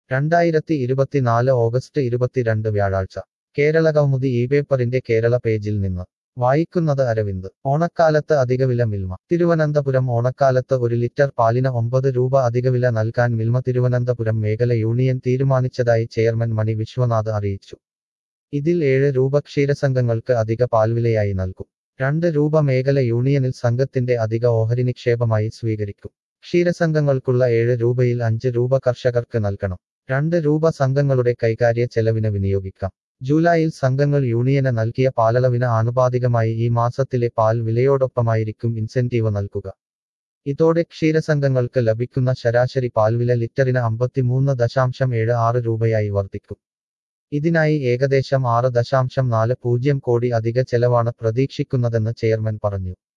രണ്ടായിരത്തി ഇരുപത്തിനാല് ഓഗസ്റ്റ് ഇരുപത്തിരണ്ട് വ്യാഴാഴ്ച കേരള കൗമുദി ഈ പേപ്പറിന്റെ കേരള പേജിൽ നിന്ന് വായിക്കുന്നത് അരവിന്ദ് ഓണക്കാലത്ത് അധികവില മിൽമ തിരുവനന്തപുരം ഓണക്കാലത്ത് ഒരു ലിറ്റർ പാലിന് ഒമ്പത് രൂപ അധികവില നൽകാൻ മിൽമ തിരുവനന്തപുരം മേഖല യൂണിയൻ തീരുമാനിച്ചതായി ചെയർമാൻ മണി വിശ്വനാഥ് അറിയിച്ചു ഇതിൽ ഏഴ് രൂപ ക്ഷീരസംഘങ്ങൾക്ക് അധിക പാൽവിലയായി നൽകും രണ്ട് രൂപ മേഖല യൂണിയനിൽ സംഘത്തിന്റെ അധിക ഓഹരി നിക്ഷേപമായി സ്വീകരിക്കും ക്ഷീരസംഘങ്ങൾക്കുള്ള ഏഴ് രൂപയിൽ അഞ്ച് രൂപ കർഷകർക്ക് നൽകണം രണ്ട് രൂപ സംഘങ്ങളുടെ കൈകാര്യ ചെലവിന് വിനിയോഗിക്കാം ജൂലൈയിൽ സംഘങ്ങൾ യൂണിയന് നൽകിയ പാലളവിന് ആനുപാതികമായി ഈ മാസത്തിലെ പാൽ വിലയോടൊപ്പമായിരിക്കും ഇൻസെന്റീവ് നൽകുക ഇതോടെ ക്ഷീരസംഘങ്ങൾക്ക് ലഭിക്കുന്ന ശരാശരി പാൽവില ലിറ്ററിന് അമ്പത്തിമൂന്ന് ദശാംശം ഏഴ് ആറ് രൂപയായി വർദ്ധിക്കും ഇതിനായി ഏകദേശം ആറ് ദശാംശം നാല് പൂജ്യം കോടി അധിക ചെലവാണ് പ്രതീക്ഷിക്കുന്നതെന്ന് ചെയർമാൻ പറഞ്ഞു